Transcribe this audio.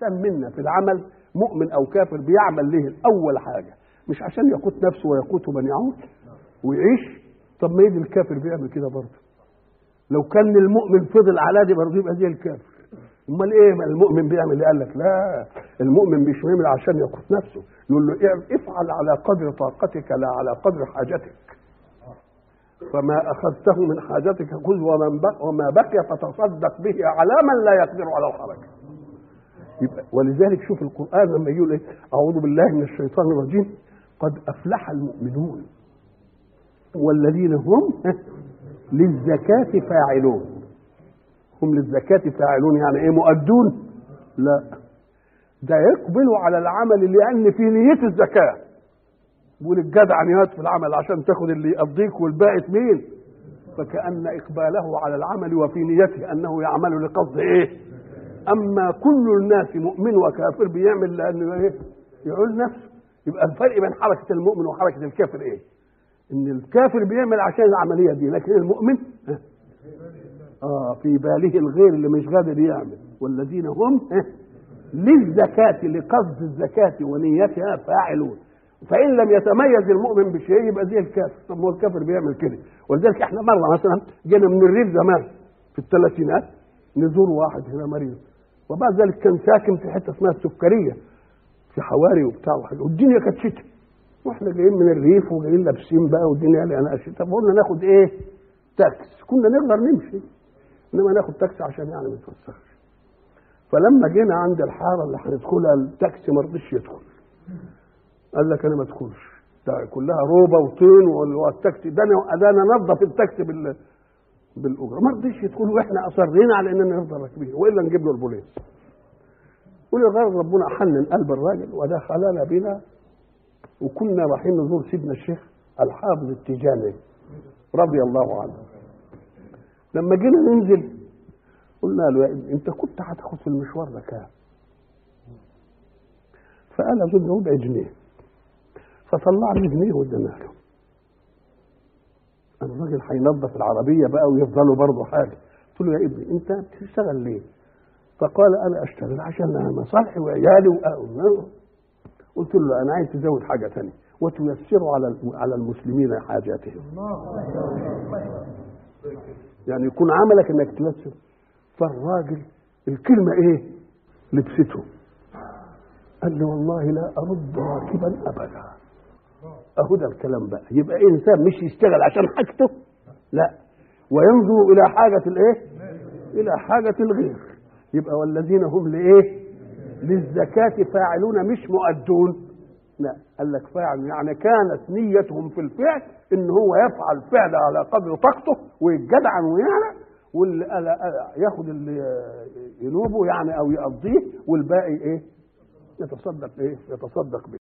الانسان منا في العمل مؤمن او كافر بيعمل ليه اول حاجه مش عشان يقوت نفسه ويقوت من يعود ويعيش طب ما يجي الكافر بيعمل كده برضه لو كان المؤمن فضل على دي برضه يبقى زي الكافر امال ايه ما المؤمن بيعمل ايه قال لك لا المؤمن مش بيعمل عشان يقوت نفسه يقول له افعل على قدر طاقتك لا على قدر حاجتك فما اخذته من حاجتك خذ ومن بق وما بقي فتصدق به على من لا يقدر على الحركه يبقى ولذلك شوف القران لما يقول ايه اعوذ بالله من الشيطان الرجيم قد افلح المؤمنون والذين هم للزكاة فاعلون هم للزكاة فاعلون يعني ايه مؤدون لا ده يقبلوا على العمل لأن في نية الزكاة بيقول الجدع نيات في العمل عشان تاخد اللي يقضيك والباقي مين فكأن إقباله على العمل وفي نيته أنه يعمل لقصد إيه أما كل الناس مؤمن وكافر بيعمل لأنه إيه يعول نفسه يبقى الفرق بين حركة المؤمن وحركة الكافر إيه ان الكافر بيعمل عشان العمليه دي لكن المؤمن اه في باله الغير اللي مش قادر يعمل والذين هم للزكاة لقصد الزكاة ونيتها فاعلون فإن لم يتميز المؤمن بشيء يبقى زي الكافر طب هو الكافر بيعمل كده ولذلك احنا مرة مثلا جينا من الريف زمان في الثلاثينات نزور واحد هنا مريض وبعد ذلك كان ساكن في حتة اسمها السكرية في حواري وبتاع وحاجة والدنيا كانت شتاء واحنا جايين من الريف وجايين لابسين بقى والدنيا لقينا طب قلنا ناخد ايه؟ تاكس كنا نقدر نمشي انما ناخد تاكسي عشان يعني ما نتوسخش فلما جينا عند الحاره اللي هندخلها التاكسي ما رضيش يدخل قال لك انا ما ادخلش ده كلها روبه وطين والتاكسي ده انا ده انا نظف التاكسي بال بالاجره ما رضيش يدخل واحنا اصرينا على اننا نفضل راكبين والا نجيب له البوليس ولغايه ربنا حنن قلب الراجل ودخلنا بنا وكنا رايحين نزور سيدنا الشيخ الحافظ التجاني رضي الله عنه لما جينا ننزل قلنا له يا ابني انت كنت هتاخد في المشوار ده كام فقال اظن ربع جنيه فطلع لي جنيه وادانا له الراجل هينظف العربيه بقى ويفضلوا برضه حاجه قلت له يا ابني انت بتشتغل ليه؟ فقال انا اشتغل عشان مصالحي وعيالي وأقل. قلت له انا عايز تزود حاجه ثانيه وتيسروا على على المسلمين حاجاتهم يعني يكون عملك انك تيسر فالراجل الكلمه ايه لبسته قال لي والله لا ارد راكبا ابدا اهو ده الكلام بقى يبقى انسان مش يشتغل عشان حاجته لا وينظر الى حاجه الايه الى حاجه الغير يبقى والذين هم لايه للزكاة فاعلون مش مؤدون لا قال لك فاعل يعني كانت نيتهم في الفعل ان هو يفعل فعل على قدر طاقته ويتجدعن ويعلى واللي ياخد اللي ينوبه يعني او يقضيه والباقي ايه يتصدق ايه يتصدق به